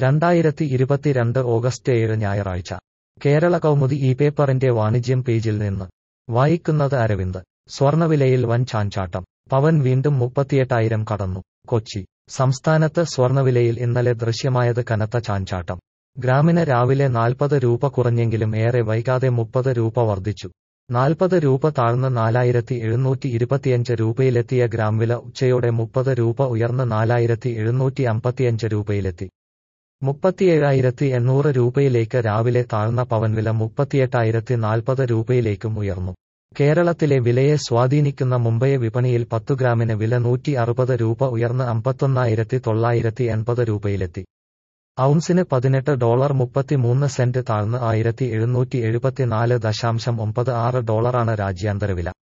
രണ്ടായിരത്തി ഇരുപത്തിരണ്ട് ഓഗസ്റ്റ് ഏഴ് ഞായറാഴ്ച കേരള കൗമുദി ഈ പേപ്പറിന്റെ വാണിജ്യം പേജിൽ നിന്ന് വായിക്കുന്നത് അരവിന്ദ് സ്വർണവിലയിൽ വൻ ചാഞ്ചാട്ടം പവൻ വീണ്ടും മുപ്പത്തിയെട്ടായിരം കടന്നു കൊച്ചി സംസ്ഥാനത്ത് സ്വർണവിലയിൽ ഇന്നലെ ദൃശ്യമായത് കനത്ത ചാഞ്ചാട്ടം ഗ്രാമിന് രാവിലെ നാൽപ്പത് രൂപ കുറഞ്ഞെങ്കിലും ഏറെ വൈകാതെ മുപ്പത് രൂപ വർദ്ധിച്ചു നാൽപ്പത് രൂപ താഴ്ന്ന് നാലായിരത്തി എഴുന്നൂറ്റി ഇരുപത്തിയഞ്ച് രൂപയിലെത്തിയ ഗ്രാം വില ഉച്ചയോടെ മുപ്പത് രൂപ ഉയർന്ന് നാലായിരത്തി എഴുന്നൂറ്റി അമ്പത്തിയഞ്ച് രൂപയിലെത്തി മുപ്പത്തിയേഴായിരത്തി എണ്ണൂറ് രൂപയിലേക്ക് രാവിലെ താഴ്ന്ന പവൻ വില മുപ്പത്തിയെട്ടായിരത്തി നാൽപ്പത് രൂപയിലേക്കും ഉയർന്നു കേരളത്തിലെ വിലയെ സ്വാധീനിക്കുന്ന മുംബൈ വിപണിയിൽ പത്തു ഗ്രാമിന് വില നൂറ്റി അറുപത് രൂപ ഉയർന്ന് അമ്പത്തൊന്നായിരത്തി തൊള്ളായിരത്തി എൺപത് രൂപയിലെത്തി ഔൺസിന് പതിനെട്ട് ഡോളർ മുപ്പത്തിമൂന്ന് സെന്റ് താഴ്ന്ന് ആയിരത്തി എഴുന്നൂറ്റി എഴുപത്തിനാല് ദശാംശം ഒമ്പത് ആറ് ഡോളറാണ് രാജ്യാന്തര വില